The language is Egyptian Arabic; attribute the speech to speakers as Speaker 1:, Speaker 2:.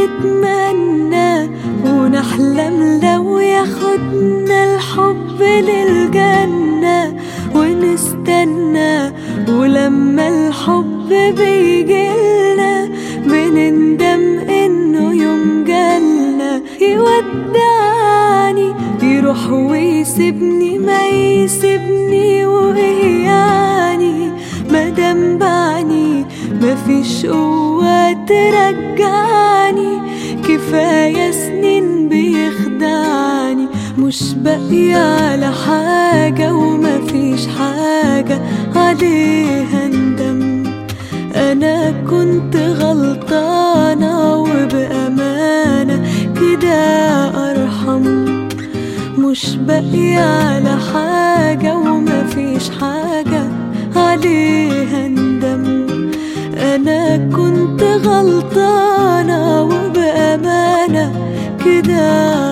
Speaker 1: نتمنى ونحلم لو ياخدنا الحب للجنة ونستنى ولما الحب بيجيلنا بنندم انه يوم جالنا يودعني يروح ويسيبني ما يسيبني وايه يعني مادام بعني مفيش قوة ترجعني كفاية سنين بيخدعني مش باقية على حاجة ومفيش حاجة عليها ندم أنا كنت غلطانة وبأمانة كده أرحم مش باقية على حاجة ومفيش حاجة عليها ندم أنا كنت غلطانة وبأمانة كده